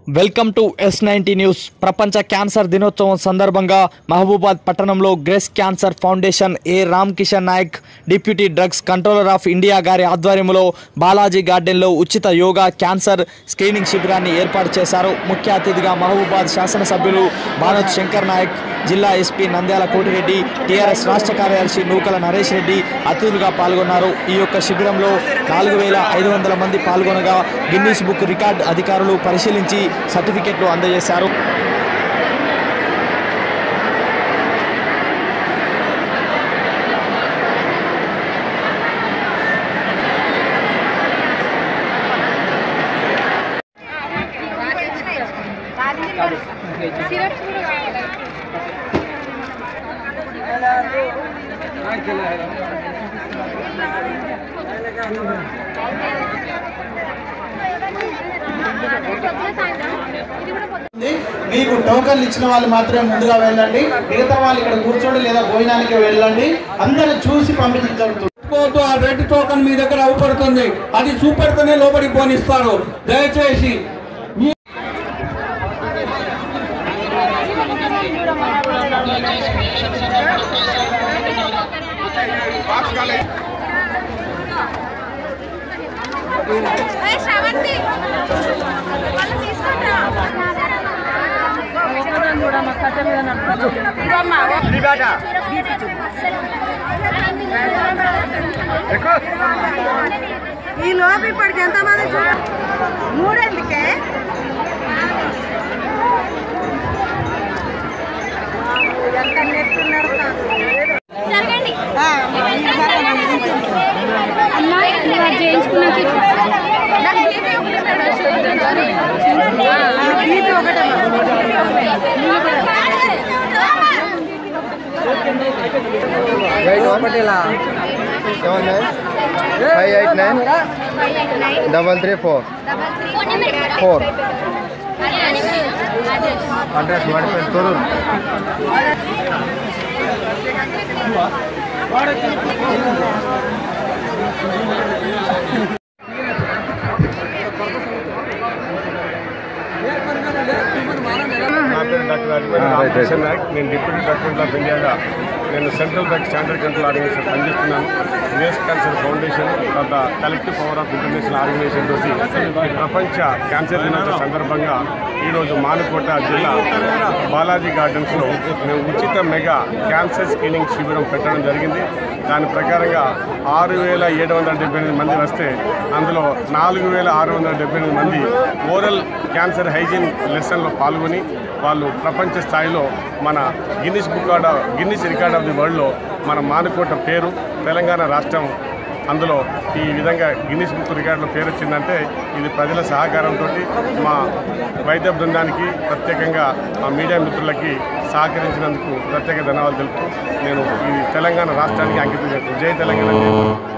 Welcome to S ninety news ప్రపంచ cancer దినోత్సవం సందర్భంగా మహబూబాద్ పట్టణంలో grace cancer foundation A Ram Kishan Nayak deputy drugs controller of India గారి ఆధ్వర్యంలో బాలాజీ గార్డెన్లో ఉచిత యోగా క్యాన్సర్ స్క్రీనింగ్ శిబిరాన్ని ఏర్పాటు చేశారు ముఖ్య అతిథిగా మహబూబాద్ శాసనసభ్యులు భానత్ శంకర్ నాయక్ జిల్లా ఎస్పీ నంద్యాల కోటిరెడ్డి టీఆర్ఎస్ రాష్ట్ర కార్యదర్శి నూకల నరేష్ రెడ్డి అతిథులుగా పాల్గొన్నారు ఈ యొక్క శిబిరంలో నాలుగు వేల ఐదు వందల మంది పాల్గొనగా గిన్నీస్ బుక్ రికార్డ్ అధికారులు పరిశీలించి సర్టిఫికెట్లు అందజేశారు సిరప్స్ కూడా కావాలి ఉంది. మీకు టోకన్లు ఇచ్చిన వాళ్ళు మాత్రమే ముందుగా వెళ్ళండి మిగతా వాళ్ళు ఇక్కడ కూర్చోండి లేదా భోజనానికి వెళ్ళండి అందరూ చూసి పంపించబడుతుంది పోతూ ఆ రెడ్ టోకన్ మీ దగ్గర అవుపడుతుంది అది చూపెడితేనే లోపలికి పోనిస్తారు దయచేసి మీ శ్రవంతి వాళ్ళు తీసుకుంటా ఈ లోపు ఇప్పటికి ఎంతమంది చూడ మూడెందుకే ఎంత నెట్టున్నారు జరగండి అమ్మా నువ్వు చేయించుకున్నాక బీపీ ఒకటే seven nine five eight nine double three four four address వాడిపోయి తొరూరు నా పేరు డాక్టర్ అజ్మీర్ రామకృష్ణ నాయక్ నేను డిప్యూటీ డైరెక్టర్ ఆఫ్ ఇండియాగా నేను central drug standard control organisation పనిచేస్తున్నాను యుఎస్ క్యాన్సర్ ఫౌండేషన్ తర్వాత collective power of international organisation తోటి ఈ ప్రపంచ క్యాన్సర్ దినోత్సవ సందర్భంగా ఈరోజు మానుకోట జిల్లా బాలాజీ గార్డెన్స్లో మేము ఉచిత మెగా క్యాన్సర్ స్క్రీనింగ్ శిబిరం పెట్టడం జరిగింది దాని ప్రకారంగా ఆరు వేల ఏడు వందల డెబ్బై ఎనిమిది మంది వస్తే అందులో నాలుగు వేల ఆరు వందల డెబ్బై ఎనిమిది మంది ఓరల్ క్యాన్సర్ హైజీన్ లెసన్లో పాల్గొని వాళ్ళు ప్రపంచ స్థాయిలో మన గిన్నిస్ బుక్ ఆర్డ్ గిన్నిస్ రికార్డ్ ఆఫ్ ది వరల్డ్లో మన మానుకోట పేరు తెలంగాణ రాష్ట్రం అందులో ఈ విధంగా గిన్నిస్ బుక్ రికార్డులో పేరు వచ్చిందంటే ఇది ప్రజల సహకారంతో మా వైద్య బృందానికి ప్రత్యేకంగా మా మీడియా మిత్రులకి సహకరించినందుకు ప్రత్యేక ధన్యవాదాలు తెలుపుతూ నేను ఈ తెలంగాణ రాష్ట్రానికి అంకితం చేస్తాను జై తెలంగాణ జై భారత్.